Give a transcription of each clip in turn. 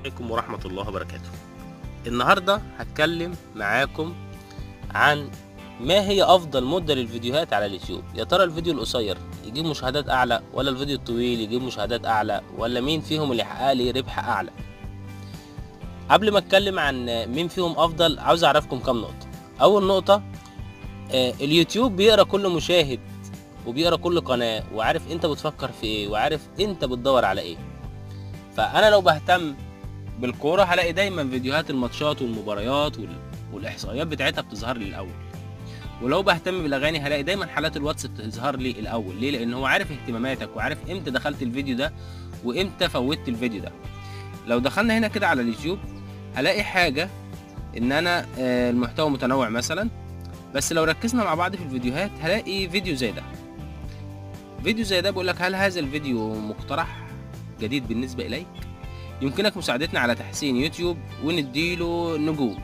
عليكم ورحمة الله وبركاته النهاردة هتكلم معاكم عن ما هي أفضل مدة للفيديوهات على اليوتيوب يا ترى الفيديو القصير يجيب مشاهدات أعلى ولا الفيديو الطويل يجيب مشاهدات أعلى ولا مين فيهم اللي يحقق لي ربح أعلى قبل ما اتكلم عن مين فيهم أفضل عاوز أعرفكم كام نقطة أول نقطة آه، اليوتيوب بيقرا كل مشاهد وبيقرا كل قناة وعارف انت بتفكر في ايه وعارف انت بتدور على ايه فانا لو بهتم بالكوره هلاقي دايما فيديوهات الماتشات والمباريات وال... والاحصائيات بتاعتها بتظهر لي الاول ولو بهتم بالاغاني هلاقي دايما حالات الواتس بتظهر لي الاول ليه لان هو عارف اهتماماتك وعارف امتى دخلت الفيديو ده وامتى فوتت الفيديو ده لو دخلنا هنا كده على اليوتيوب هلاقي حاجه ان انا آه، المحتوى متنوع مثلا بس لو ركزنا مع بعض في الفيديوهات هلاقي فيديو زي ده فيديو زي ده بيقول لك هل هذا الفيديو مقترح جديد بالنسبة إليك؟ يمكنك مساعدتنا على تحسين يوتيوب ونديله نجوم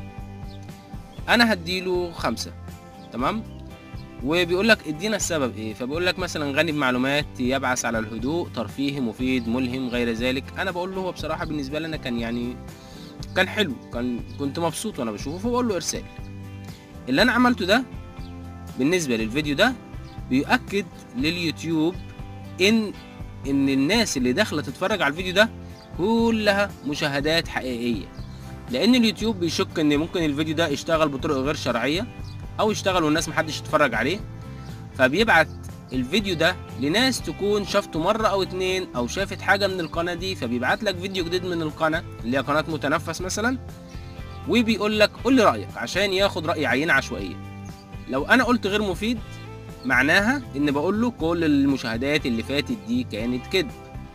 أنا هديله خمسة تمام؟ وبيقول لك ادينا السبب ايه فبيقول لك مثلا غني بمعلومات يبعث على الهدوء ترفيهي مفيد ملهم غير ذلك انا بقول له هو بصراحه بالنسبه لي انا كان يعني كان حلو كان كنت مبسوط وانا بشوفه فبقول له ارسال اللي انا عملته ده بالنسبه للفيديو ده بيؤكد لليوتيوب ان ان الناس اللي داخله تتفرج على الفيديو ده كلها مشاهدات حقيقيه لان اليوتيوب بيشك ان ممكن الفيديو ده يشتغل بطرق غير شرعيه او يشتغل والناس محدش يتفرج عليه فبيبعت الفيديو ده لناس تكون شافته مرة او اتنين او شافت حاجة من القناة دي فبيبعت لك فيديو جديد من القناة اللي هي قناة متنفس مثلا وبيقول لك قول لي رأيك عشان ياخد رأي عينة عشوائية لو انا قلت غير مفيد معناها ان بقول له كل المشاهدات اللي فاتت دي كانت كذب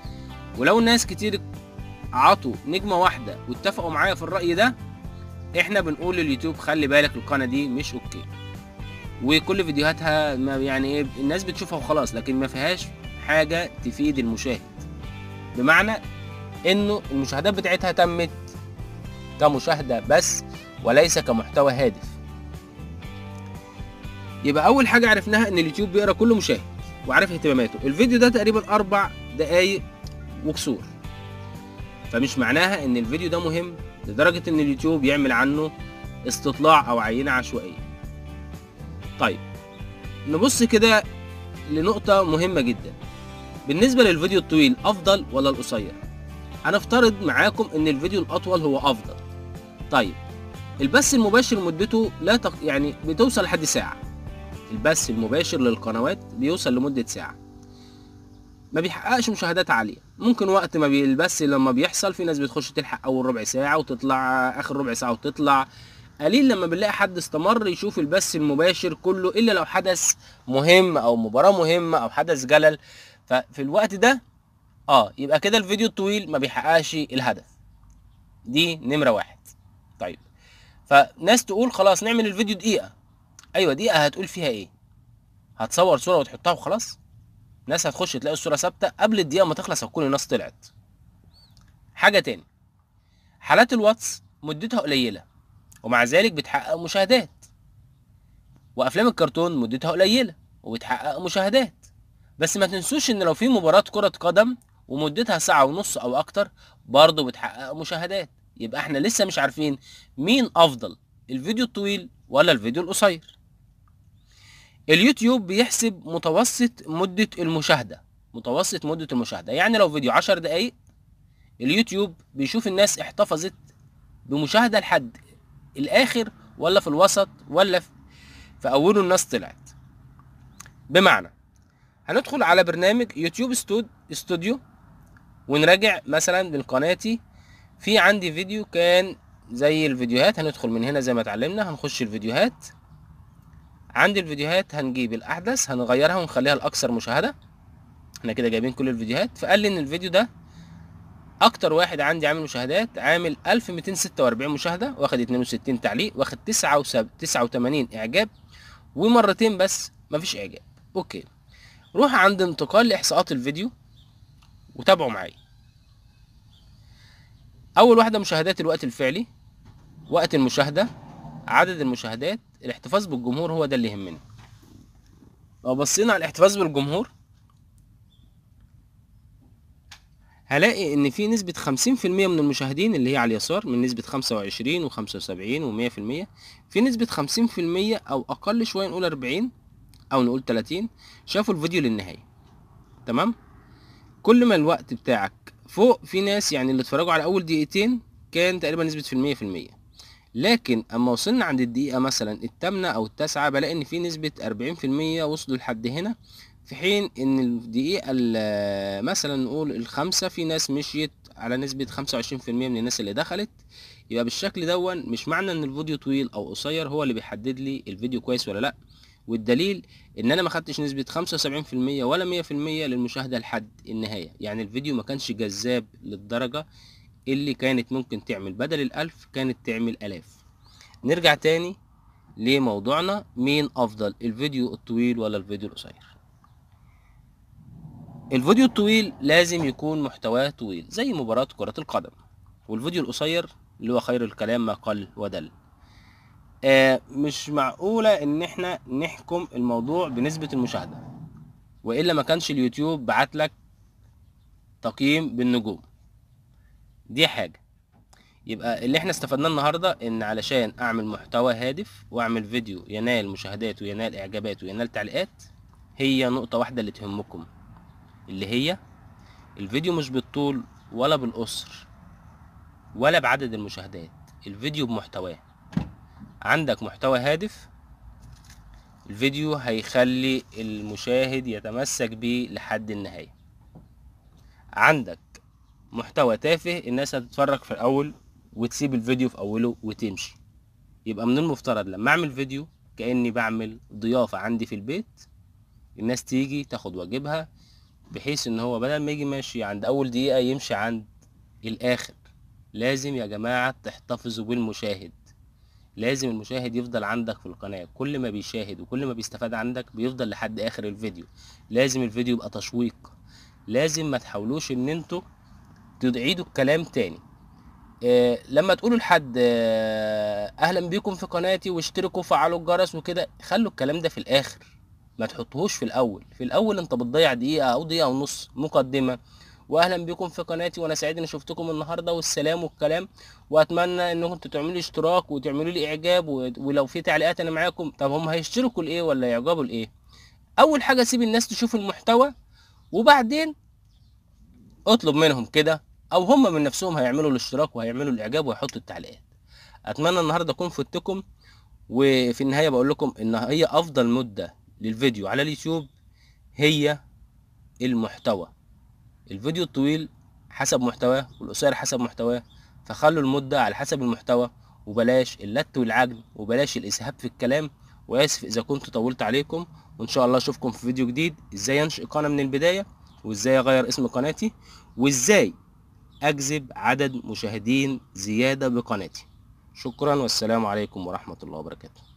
ولو ناس كتير عطوا نجمة واحدة واتفقوا معايا في الرأي ده احنا بنقول لليوتيوب خلي بالك القناة دي مش اوكي وكل فيديوهاتها ما يعني ايه الناس بتشوفها وخلاص لكن ما فيهاش حاجة تفيد المشاهد بمعنى انه المشاهدات بتاعتها تمت كمشاهدة بس وليس كمحتوى هادف يبقى اول حاجه عرفناها ان اليوتيوب بيقرا كل مشاهد وعارف اهتماماته الفيديو ده تقريبا اربع دقايق وكسور فمش معناها ان الفيديو ده مهم لدرجه ان اليوتيوب يعمل عنه استطلاع او عينه عشوائيه طيب نبص كده لنقطه مهمه جدا بالنسبه للفيديو الطويل افضل ولا القصير هنفترض معاكم ان الفيديو الاطول هو افضل طيب البث المباشر مدته لا تق... يعني بتوصل لحد ساعه البث المباشر للقنوات بيوصل لمدة ساعة ما بيحققش مشاهدات عالية ممكن وقت ما بي- البث لما بيحصل في ناس بتخش تلحق أول ربع ساعة وتطلع آخر ربع ساعة وتطلع قليل لما بنلاقي حد استمر يشوف البث المباشر كله إلا لو حدث مهم أو مباراة مهمة أو حدث جلل ففي الوقت ده اه يبقى كده الفيديو الطويل ما بيحققش الهدف دي نمرة واحد طيب فناس تقول خلاص نعمل الفيديو دقيقة ايوه دقيقه هتقول فيها ايه هتصور صوره وتحطها وخلاص ناس هتخش تلاقي الصوره ثابته قبل الدقيقه ما تخلص هتكون الناس طلعت حاجه تاني حالات الواتس مدتها قليله ومع ذلك بتحقق مشاهدات وافلام الكرتون مدتها قليله وبتحقق مشاهدات بس ما تنسوش ان لو في مباراه كره قدم ومدتها ساعه ونص او اكتر برضه بتحقق مشاهدات يبقى احنا لسه مش عارفين مين افضل الفيديو الطويل ولا الفيديو القصير اليوتيوب بيحسب متوسط مدة المشاهدة متوسط مدة المشاهدة يعني لو فيديو عشر دقايق اليوتيوب بيشوف الناس احتفظت بمشاهدة لحد الآخر ولا في الوسط ولا في, في أوله الناس طلعت بمعنى هندخل على برنامج يوتيوب ستود استوديو ونراجع مثلا من قناتي في عندي فيديو كان زي الفيديوهات هندخل من هنا زي ما اتعلمنا هنخش الفيديوهات عند الفيديوهات هنجيب الاحدث هنغيرها ونخليها الاكثر مشاهده احنا كده جايبين كل الفيديوهات فقال لي ان الفيديو ده اكتر واحد عندي عامل مشاهدات عامل 1246 مشاهده واخد 62 تعليق واخد 89 اعجاب ومرتين بس مفيش اعجاب اوكي روح عند انتقال لاحصاءات الفيديو وتابعوا معايا اول واحده مشاهدات الوقت الفعلي وقت المشاهده عدد المشاهدات الاحتفاظ بالجمهور هو ده اللي يهمنا لو بصينا على الاحتفاظ بالجمهور هلاقي ان في نسبة 50% من المشاهدين اللي هي على اليسار من نسبة 25 و75 و100% في نسبة 50% او اقل شوية نقول 40 او نقول 30 شافوا الفيديو للنهاية تمام كل ما الوقت بتاعك فوق في ناس يعني اللي اتفرجوا على اول دقيقتين كان تقريبا نسبة في المية في المية لكن اما وصلنا عند الدقيقة مثلا التامنة او التاسعة بلاقي ان في نسبة 40% وصلوا لحد هنا في حين ان الدقيقة ال- مثلا نقول الخمسة في ناس مشيت على نسبة 25% من الناس اللي دخلت يبقى بالشكل دون مش معنى ان الفيديو طويل او قصير هو اللي بيحدد لي الفيديو كويس ولا لا والدليل ان انا ما خدتش نسبة 75% ولا 100% للمشاهدة لحد النهاية يعني الفيديو ما كانش جذاب للدرجة اللي كانت ممكن تعمل بدل الألف كانت تعمل ألاف نرجع تاني لموضوعنا مين أفضل الفيديو الطويل ولا الفيديو القصير الفيديو الطويل لازم يكون محتواه طويل زي مباراة كرة القدم والفيديو القصير اللي هو خير الكلام ما قل ودل آه مش معقولة ان احنا نحكم الموضوع بنسبة المشاهدة وإلا ما كانش اليوتيوب بعتلك تقييم بالنجوم دي حاجة يبقى اللي احنا استفدناه النهاردة ان علشان اعمل محتوى هادف واعمل فيديو ينال مشاهدات وينال اعجابات وينال تعليقات هي نقطة واحدة اللي تهمكم اللي هي الفيديو مش بالطول ولا بالقصر ولا بعدد المشاهدات الفيديو بمحتواه عندك محتوى هادف الفيديو هيخلي المشاهد يتمسك بيه لحد النهاية عندك محتوى تافه الناس هتتفرج في الاول وتسيب الفيديو في اوله وتمشي يبقى من المفترض لما اعمل فيديو كاني بعمل ضيافة عندي في البيت الناس تيجي تاخد واجبها بحيث ان هو بدل ما يجي ماشي عند اول دقيقة يمشي عند الاخر لازم يا جماعة تحتفظوا بالمشاهد لازم المشاهد يفضل عندك في القناة كل ما بيشاهد وكل ما بيستفاد عندك بيفضل لحد اخر الفيديو لازم الفيديو يبقى تشويق لازم ما تحاولوش ان انتوا تعيدوا الكلام تاني آه لما تقولوا لحد آه اهلا بيكم في قناتي واشتركوا وفعلوا الجرس وكده خلوا الكلام ده في الاخر ما تحطوهوش في الاول في الاول انت بتضيع دقيقه او دقيقه ونص مقدمه واهلا بكم في قناتي وانا سعيد اني شفتكم النهارده والسلام والكلام واتمنى انكم تعملوا اشتراك وتعملوا لي اعجاب و- ولو في تعليقات انا معاكم طب هم هيشتركوا لايه ولا يعجبوا لايه اول حاجه سيب الناس تشوف المحتوى وبعدين اطلب منهم كده او هم من نفسهم هيعملوا الاشتراك وهيعملوا الاعجاب وهيحطوا التعليقات اتمنى النهارده اكون فدتكم وفي النهايه بقول لكم ان هي افضل مده للفيديو على اليوتيوب هي المحتوى الفيديو الطويل حسب محتواه والقصير حسب محتواه فخلوا المدة على حسب المحتوى وبلاش اللت والعجن وبلاش الإسهاب في الكلام وآسف إذا كنت طولت عليكم وإن شاء الله أشوفكم في فيديو جديد إزاي أنشئ قناة من البداية وإزاي أغير اسم قناتي وإزاي أجذب عدد مشاهدين زيادة بقناتي شكرا والسلام عليكم ورحمة الله وبركاته